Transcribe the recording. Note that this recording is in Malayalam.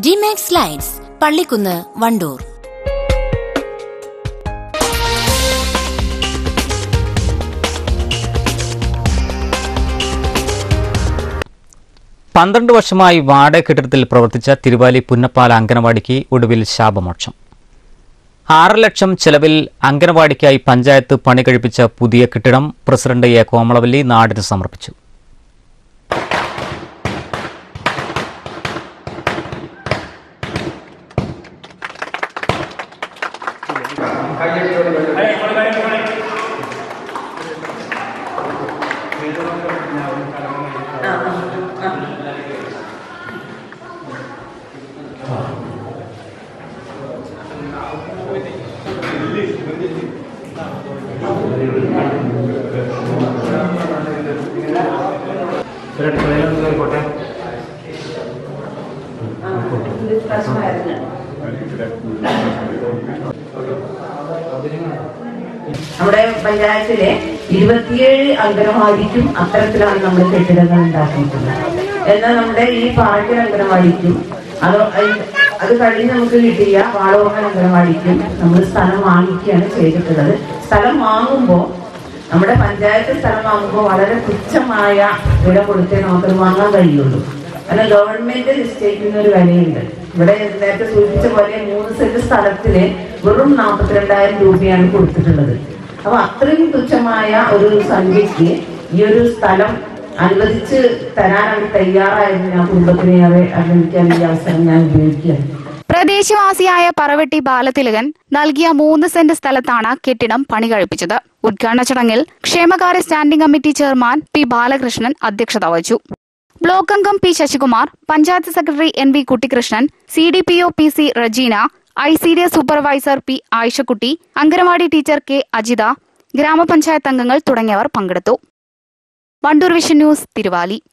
ഡിമാക്സ് ലൈറ്റ്സ് പള്ളിക്കുന്ന് വണ്ടൂർ പന്ത്രണ്ട് വർഷമായി വാടക കെട്ടിടത്തിൽ പ്രവർത്തിച്ച തിരുവാലി പുന്നപ്പാല അങ്കനവാടിക്ക് ഒടുവിൽ ശാപമോക്ഷം ആറ് ലക്ഷം ചെലവിൽ അങ്കനവാടിക്കായി പഞ്ചായത്ത് പണി കഴിപ്പിച്ച പുതിയ കെട്ടിടം പ്രസിഡന്റ് എ കോമളവല്ലി നാടിന് സമർപ്പിച്ചു നമ്മുടെ പഞ്ചായത്തിലെ ഇരുപത്തിയേഴ് അംഗനവാടിക്കും അത്തരത്തിലാണ് നമ്മൾ കെട്ടിടങ്ങൾ ഉണ്ടാക്കിയിട്ടുള്ളത് എന്നാൽ നമ്മുടെ ഈ പാറയ്ക്കൽ അംഗനവാടിക്കും അത് അത് കഴിഞ്ഞ് നമുക്ക് കിട്ടിയ വാളോഹൻ അംഗനവാടിക്കും നമ്മൾ സ്ഥലം വാങ്ങിക്കുകയാണ് ചെയ്തിട്ടുള്ളത് സ്ഥലം വാങ്ങുമ്പോൾ നമ്മുടെ പഞ്ചായത്ത് സ്ഥലം വാങ്ങുമ്പോൾ വളരെ തുച്ഛമായ വില കൊടുത്തേ നമുക്കത് വാങ്ങാൻ കഴിയുള്ളൂ കാരണം ഗവൺമെന്റ് നിശ്ചയിക്കുന്ന ഒരു വിലയുണ്ട് ഇവിടെ നേരത്തെ സൂചിപ്പിച്ച പോലെ മൂന്ന് സെന്റ് സ്ഥലത്തിന് വെറും നാൽപ്പത്തിരണ്ടായിരം രൂപയാണ് കൊടുത്തിട്ടുള്ളത് അപ്പൊ അത്രയും തുച്ഛമായ ഒരു സംഖ്യക്ക് ഈ ഒരു സ്ഥലം അനുവദിച്ച് തരാൻ അവർ തയ്യാറായിരുന്നു ഞാൻ കുടുംബത്തിനെ ഏറെ അഭിനന്ദിക്കാൻ ഈ അവസരം ഞാൻ ഉപയോഗിക്കുകയാണ് പ്രദേശവാസിയായ പറവെട്ടി ബാലതിലകൻ നൽകിയ മൂന്ന് സെന്റ് സ്ഥലത്താണ് കെട്ടിടം പണി കഴിപ്പിച്ചത് ഉദ്ഘാടന ചടങ്ങിൽ ക്ഷേമകാര്യ standing committee chairman P Balakrishnan അധ്യക്ഷത വഹിച്ചു ബ്ലോക്ക് അംഗം P Sasikumar panchayat secretary N V Kuttikrishnan C D P O P C Rejeena I C D S supervisor P Ayishakutty anganwadi teacher K Ajitha ഗ്രാമപഞ്ചായത്ത് അംഗങ്ങൾ തുടങ്ങിയവർ പങ്കെടുത്തു വണ്ടൂർ വിഷൻ ന്യൂസ് തിരുവാലി